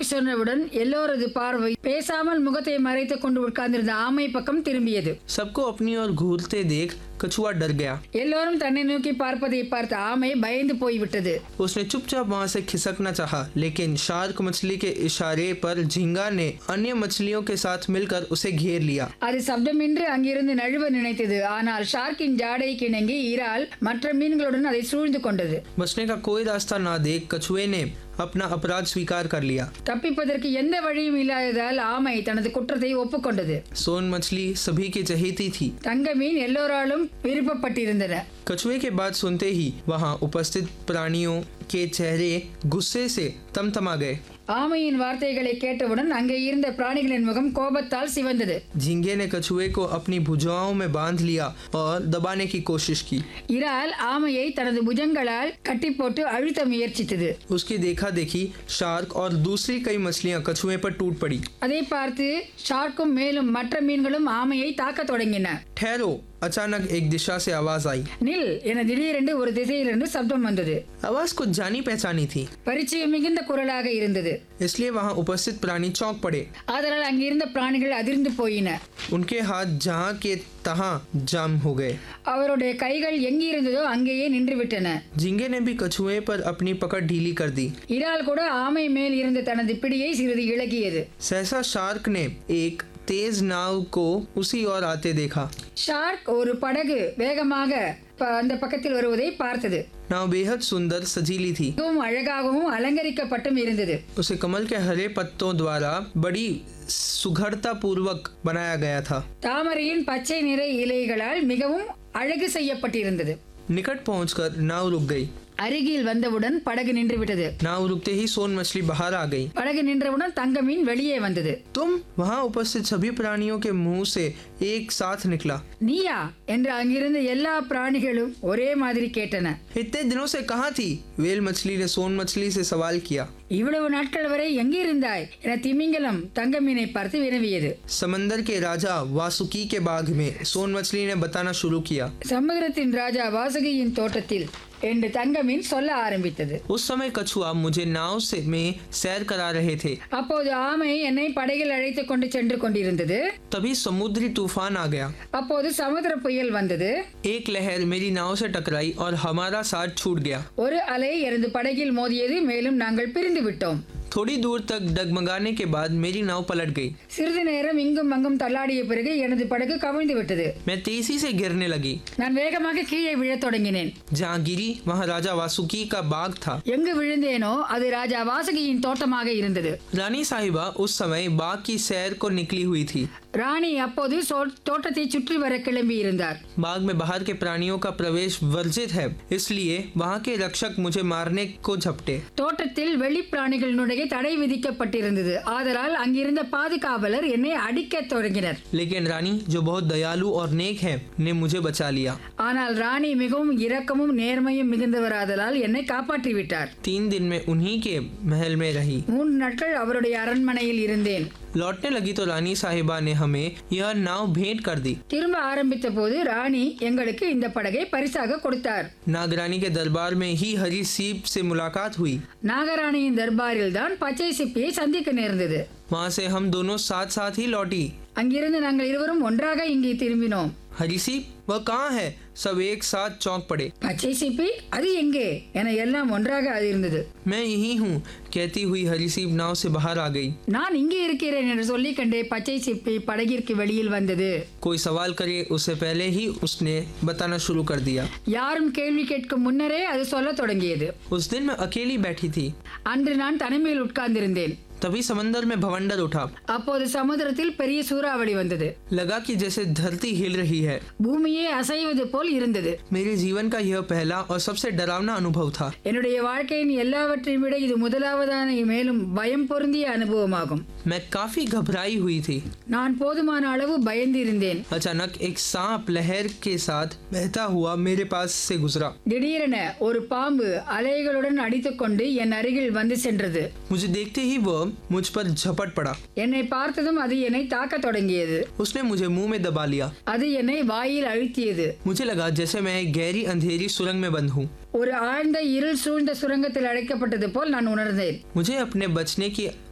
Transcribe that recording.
shark சொன்னவுடன் எல்லோரது பார்வை பேசாமல் முகத்தை மறைத்துக் கொண்டு உட்கார்ந்திருந்த ஆமை பக்கம் திரும்பியது सबको अपनी ओर घूरते देख कछुआ डर गया எல்லோரும் தன்னை நோக்கி பார்ப்பதை பார்த்த ஆமை பயந்து போய்விட்டது उसने चुपचाप वहां से खिसकना चाहा, लेकिन शार्क मछली के इशारे पर झींगा ने अन्य मछलियों के साथ मिलकर उसे घेर लिया அது சப்தமின்றி அங்கிருந்து நழுவ நினைத்தது ஆனால் ஷார்க்கின் ஜாடை கிணங்கி இறால் மற்ற மீன்களுடன் அதை சூழ்ந்து கொண்டது बचने का कोई रास्ता ना देख कछुए ने अपना अपराध स्वीकार कर लिया தப்பிப்பதற்கு எந்த வழியும் இல்லாததால் ஆமை தனது குற்றத்தை ஒப்புக்கொண்டது सोन मछली सभी की चहेती थी தங்க மீன் எல்லோராலும் விருப்பப்பட்டிருந்தன कछुए के बात सुनते ही वहां उपस्थित प्राणियों के चेहरे गुस्से से तमतमा गए ஆமையின் வார்த்தைகளை கேட்டவுடன் அங்கே இருந்த பிராணிகளின் முகம் கோபத்தால் சிவந்தது झींगे ने कछुए को अपनी भुजाओं में बांध लिया और दबाने की कोशिश की இறால் ஆமையை தனது புஜங்களால் கட்டி போட்டு அழுத்த முயற்சித்தது उसकी देखा देखी शार्क और दूसरी कई मछलियां कछुए पर टूट पड़ी அதை பார்த்து ஷார்க்கும் மேலும் மற்ற மீன்களும் ஆமையை தாக்கத் தொடங்கின ठहरो अचानक एक दिशा से आवाज आई நில் என திடீரென்று ஒரு திசையிலிருந்து சப்தம் வந்தது आवाज कुछ जानी पहचानी थी பரிச்சயம் மிகுந்த குரலாக இருந்தது इसलिए वहां उपस्थित प्राणी चौंक पड़े ஆதலால் அங்கிருந்த பிராணிகள் அதிர்ந்து போயின उनके हाथ जहां के तहां जाम हो गए அவருடைய கைகள் எங்கிருந்ததோ அங்கேயே நின்று விட்டன झींगे ने भी कछुए पर अपनी पकड़ ढीली कर दी இறால் கூட ஆமை மேல் இருந்த தனது பிடியை சிறிது இழகியது सहसा शार्क ने एक तेज नाव को उसी ओर आते देखा ஷார்க் ஒரு படகு வேகமாக ப- அந்த பக்கத்தில் வருவதை பார்த்தது नाव बेहद सुंदर सजीली थी மிகவும் அழகாகவும் அலங்கரிக்கப்பட்டும் இருந்தது उसे कमल के हरे पत्तों द्वारा बड़ी सुघड़ता पूर्वक बनाया गया था தாமரையின் பச்சை நிற இலைகளால் மிகவும் அழகு செய்யப்பட்டிருந்தது निकट पहुंचकर नाव रुक गई அருகில் வந்தவுடன் படகு நின்று விட்டது नाव रुकते ही सोन मछली बाहर आ गई படகு நின்றவுடன் தங்க மீன் வெளியே வந்தது तुम वहां उपस्थित सभी प्राणियों के मुंह से एक साथ निकला நீயா என்று அங்கிருந்த எல்லா பிராணிகளும் ஒரே மாதிரி கேட்டன इतने दिनों से कहाँ थी वेल मछली ने सोन मछली से सवाल किया இவ்வளவு நாட்கள் வரை எங்கே இருந்தாய் என திமிங்கலம் தங்க மீனை பார்த்து வினவியது समंदर के राजा वासुकी के बाग में सोन मछली ने बताना शुरू किया சமுதிரத்தின் ராஜா வாசுகியின் தோட்டத்தில் என்று தங்க மீன் சொல்ல ஆரம்பித்தது उस समय कछुआ मुझे नाव से में सैर करा रहे थे அப்போது ஆமை என்னை படகில் அழைத்துக் கொண்டு சென்று கொண்டிருந்தது तभी समुद्री तूफान आ गया அப்போது சமுத்திர புயல் வந்தது एक लहर मेरी नाव से टकराई और हमारा साथ छूट गया ஒரு அலை எனது படகில் மோதியது மேலும் நாங்கள் பிரிந்து விட்டோம் थोड़ी दूर तक डगमगाने के बाद मेरी नाव पलट गई சிறிது நேரம் இங்கும் அங்கும் தள்ளாடிய பிறகு எனது படகு கவிழ்ந்து விட்டது मैं तेजी से गिरने लगी நான் வேகமாக கீழே விழத் தொடங்கினேன் जहाँ गिरी वहाँ राजा वासुकी का बाग था எங்கு விழுந்தேனோ அது ராஜா வாசுகியின் தோட்டமாக இருந்தது रानी साहिबा उस समय बाग की सैर को निकली हुई थी ராணி அப்போது சோ- தோட்டத்தை சுற்றி வர கிளம்பி இருந்தார் बाग में बाहर के प्राणियों का प्रवेश वर्जित है इसलिए वहाँ के रक्षक मुझे मारने को झपटे தோட்டத்தில் வெளிப்பிராணிகள் நுழைய தடை விதிக்கப்பட்டிருந்தது ஆதலால் அங்கிருந்த பாதுகாவலர் என்னை அடிக்கத் தொடங்கினர் लेकिन रानी जो बहुत दयालु और नेक है ने मुझे बचा लिया ஆனால் ராணி மிகவும் இரக்கமும் நேர்மையும் மிகுந்தவராதலால் என்னை காப்பாற்றி விட்டார் तीन दिन में उन्हीं के महल में रही மூன்று நாட்கள் அவருடைய அரண்மனையில் இருந்தேன் लौटने लगी तो रानी साहिबा ने हमें यह नाव भेंट कर दी திரும்ப ஆரம்பித்த போது ராணி எங்களுக்கு இந்த படகை பரிசாக கொடுத்தார் नागरानी के दरबार में ही हरी सीप से मुलाकात हुई நாகராணியின் தர்பாரில் தான் பச்சை சிப்பியை சந்திக்க நேர்ந்தது वहाँ से हम दोनों साथ साथ ही लौटी அங்கிருந்து நாங்கள் இருவரும் ஒன்றாக இங்கே திரும்பினோம் हरी सीप वह कहाँ है सब एक साथ चौंक पड़े பச்சை சிப்பி அது எங்கே என எல்லாம் ஒன்றாக அது இருந்தது मैं यही हूँ कहती हुई हरी सीप नाव से बाहर आ गई நான் இங்கே இருக்கிறேன் என்று சொல்லிக் கண்டே பச்சை சிப்பி படகிற்கு வெளியில் வந்தது कोई सवाल करे उससे पहले ही उसने बताना शुरू कर दिया யாரும் கேள்வி கேட்கும் முன்னரே அது சொல்லத் தொடங்கியது उस दिन मैं अकेली बैठी थी அன்று நான் தனிமையில் உட்கார்ந்திருந்தேன் तभी समंदर में भवंडर उठा அப்போது சமுத்திரத்தில் பெரிய சூறாவளி வந்தது लगा कि जैसे धरती हिल रही है பூமியே அசைவது போல் இருந்தது मेरे जीवन का यह पहला और सबसे डरावना अनुभव था என்னுடைய வாழ்க்கையின் எல்லாவற்றையும் விட இது முதலாவதான மேலும் பயம் பொருந்திய அனுபவமாகும் मैं काफी घबराई हुई थी நான் போதுமான அளவு பயந்து இருந்தேன் अचानक एक सांप लहर के साथ बहता हुआ मेरे पास से गुजरा திடீரென ஒரு பாம்பு அலைகளுடன் அடித்துக்கொண்டு என் அருகில் வந்து சென்றது मुझे देखते ही वह मुझ पर झपट पड़ा என்னை பார்த்ததும் அது என்னை தாக்கத் தொடங்கியது उसने मुझे मुंह में दबा लिया அது என்னை வாயில் அழுத்தியது मुझे लगा जैसे मैं एक गहरी अंधेरी सुरंग में बंद हूँ ஒரு ஆழ்ந்த இருள் சூழ்ந்த சுரங்கத்தில் அழைக்கப்பட்டது போல் நான் உணர்ந்தேன் मुझे अपने बचने की